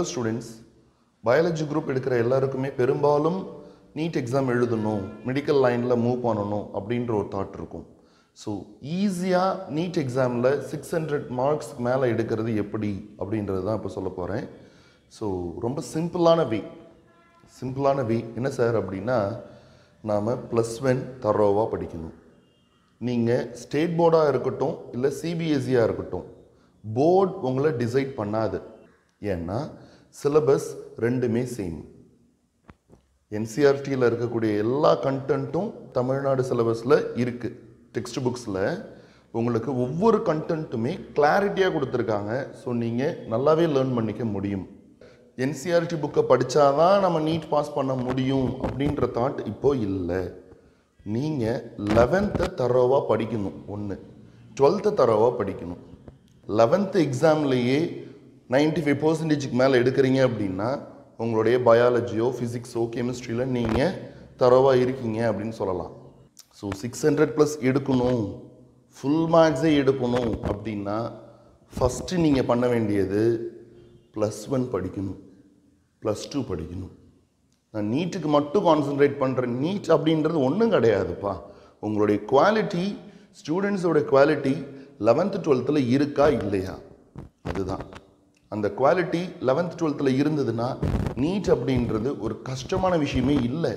students biology group எடுக்கிற எல்லாருக்குமே பெரும்பாலும் நீட் எக்ஸாம் எழுதணும் மெடிக்கல் லைனில் மூவ் பண்ணணும் அப்படின்ற ஒரு தாட் இருக்கும் ஸோ ஈஸியாக நீட் எக்ஸாமில் சிக்ஸ் ஹண்ட்ரட் மார்க்ஸ் மேலே எடுக்கிறது எப்படி அப்படின்றது தான் இப்போ சொல்ல போகிறேன் ஸோ ரொம்ப சிம்பிளான வே சிம்பிளான வே என்ன சார் அப்படின்னா நாம் ப்ளஸ் ஒன் தரோவாக படிக்கணும் நீங்கள் ஸ்டேட் போர்டாக இருக்கட்டும் இல்லை சிபிஎஸ்சியாக இருக்கட்டும் போர்டு உங்களை டிசைட் பண்ணாது ஏன்னா சிலபஸ் ரெண்டுமே சேம் என்சிஆர்டியில் இருக்கக்கூடிய எல்லா கண்டென்ட்டும் தமிழ்நாடு சிலபஸில் இருக்குது டெக்ஸ்ட் புக்ஸில் உங்களுக்கு ஒவ்வொரு கண்டென்ட்டுமே கிளாரிட்டியாக கொடுத்துருக்காங்க ஸோ நீங்கள் நல்லாவே லேர்ன் பண்ணிக்க முடியும் என்சிஆர்டி புக்கை படித்தாதான் நம்ம நீட் பாஸ் பண்ண முடியும் அப்படின்ற தாட் இப்போ இல்லை நீங்கள் லெவன்த்தை தரோவாக படிக்கணும் ஒன்று டுவெல்த்தை தரோவாக படிக்கணும் லெவன்த்து எக்ஸாம்லேயே நைன்டி ஃபைவ் பர்சன்டேஜுக்கு மேலே எடுக்கிறீங்க அப்படின்னா உங்களுடைய பயாலஜியோ ஃபிசிக்ஸோ கெமிஸ்ட்ரியில் நீங்கள் தரோவாக இருக்கீங்க அப்படின்னு சொல்லலாம் ஸோ சிக்ஸ் ஹண்ட்ரட் ப்ளஸ் எடுக்கணும் ஃபுல் மார்க்ஸே எடுக்கணும் அப்படின்னா ஃபஸ்ட்டு நீங்கள் பண்ண வேண்டியது ப்ளஸ் ஒன் படிக்கணும் ப்ளஸ் டூ படிக்கணும் நான் நீட்டுக்கு மட்டும் கான்சென்ட்ரேட் பண்ணுறேன் நீட் அப்படின்றது ஒன்றும் கிடையாதுப்பா உங்களுடைய குவாலிட்டி ஸ்டூடெண்ட்ஸோட குவாலிட்டி லெவன்த்து டுவெல்த்தில் இருக்கா இல்லையா அதுதான் அந்த குவாலிட்டி லெவன்த் டுவெல்த்தில் இருந்ததுன்னா நீட் அப்படின்றது ஒரு கஷ்டமான விஷயமே இல்லை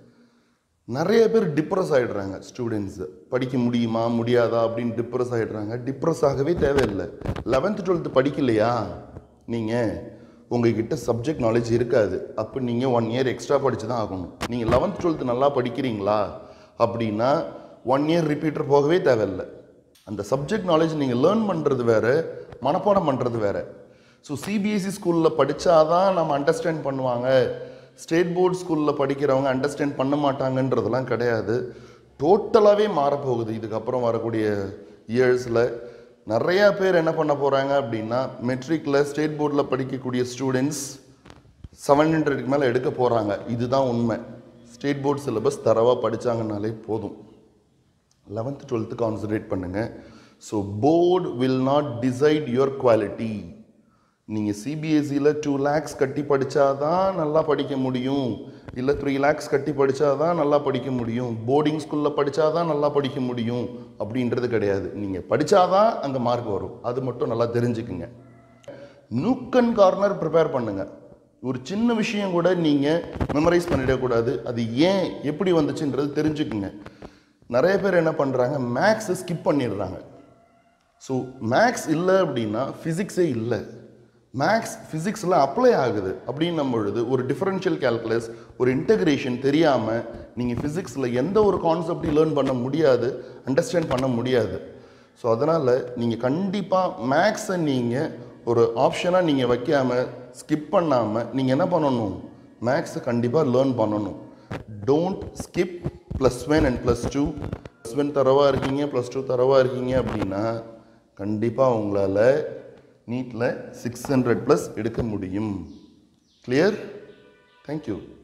நிறைய பேர் டிப்ரெஸ் ஆகிடுறாங்க ஸ்டூடெண்ட்ஸ் படிக்க முடியுமா முடியாதா அப்படின்னு டிப்ரெஸ் ஆகிடுறாங்க டிப்ரெஸ் ஆகவே தேவையில்லை லெவன்த்து டுவெல்த்து படிக்கலையா நீங்கள் உங்ககிட்ட சப்ஜெக்ட் நாலேஜ் இருக்காது அப்போ நீங்கள் ஒன் இயர் எக்ஸ்ட்ரா படித்து தான் ஆகணும் நீங்கள் லெவன்த் டுவெல்த்து நல்லா படிக்கிறீங்களா அப்படின்னா ஒன் இயர் ரிப்பீட்டர் போகவே தேவையில்லை அந்த சப்ஜெக்ட் நாலேஜ் நீங்கள் லேர்ன் பண்ணுறது வேறு மனப்பாடம் பண்ணுறது வேறு ஸோ சிபிஎஸ்சி ஸ்கூலில் படித்தாதான் நம்ம அண்டர்ஸ்டாண்ட் பண்ணுவாங்க ஸ்டேட் போர்ட் ஸ்கூலில் படிக்கிறவங்க அண்டர்ஸ்டாண்ட் பண்ண மாட்டாங்கன்றதெல்லாம் கிடையாது டோட்டலாகவே மாறப்போகுது இதுக்கப்புறம் வரக்கூடிய இயர்ஸில் நிறையா பேர் என்ன பண்ண போகிறாங்க அப்படின்னா மெட்ரிக்கில் ஸ்டேட் போர்டில் படிக்கக்கூடிய ஸ்டூடெண்ட்ஸ் செவன் ஹண்ட்ரடுக்கு மேலே எடுக்க போகிறாங்க இதுதான் உண்மை ஸ்டேட் போர்ட் சிலபஸ் தரவாக படித்தாங்கனாலே போதும் லெவன்த்து டுவெல்த்து கான்சன்ட்ரேட் பண்ணுங்கள் so board will not decide your quality நீங்கள் சிபிஎஸ்சியில் டூ லேக்ஸ் கட்டி படித்தாதான் நல்லா படிக்க முடியும் இல்லை த்ரீ லேக்ஸ் கட்டி படித்தாதான் நல்லா படிக்க முடியும் போர்டிங் ஸ்கூலில் படித்தாதான் நல்லா படிக்க முடியும் அப்படின்றது கிடையாது நீங்கள் படித்தாதான் அங்கே மார்க் வரும் அது மட்டும் நல்லா தெரிஞ்சுக்குங்க நூக்கன் கார்னர் ப்ரிப்பேர் பண்ணுங்கள் ஒரு சின்ன விஷயம் கூட நீங்கள் மெமரைஸ் பண்ணிடக்கூடாது அது ஏன் எப்படி வந்துச்சுன்றது தெரிஞ்சுக்குங்க நிறைய பேர் என்ன பண்ணுறாங்க மேக்ஸை ஸ்கிப் பண்ணிடுறாங்க ஸோ மேக்ஸ் இல்லை அப்படின்னா ஃபிசிக்ஸே இல்லை மேக்ஸ் ஃபிசிக்ஸில் அப்ளை ஆகுது அப்படின்னும் பொழுது ஒரு டிஃபரன்ஷியல் கால்குலஸ் ஒரு இன்டகிரேஷன் தெரியாமல் நீங்கள் ஃபிசிக்ஸில் எந்த ஒரு கான்செப்டையும் லேர்ன் பண்ண முடியாது அண்டர்ஸ்டாண்ட் பண்ண முடியாது ஸோ அதனால் நீங்கள் கண்டிப்பாக மேக்ஸை நீங்கள் ஒரு ஆப்ஷனாக நீங்கள் வைக்காமல் ஸ்கிப் பண்ணாமல் நீங்கள் என்ன பண்ணணும் மேக்ஸை கண்டிப்பாக லேர்ன் பண்ணணும் don't skip plus one and plus two plus one தரவாக இருக்கீங்க ப்ளஸ் டூ தரவாக இருக்கீங்க அப்படின்னா கண்டிப்பாக உங்களால் நீட்டில் சிக்ஸ் ஹண்ட்ரட் ப்ளஸ் எடுக்க முடியும் கிளியர் தேங்க்யூ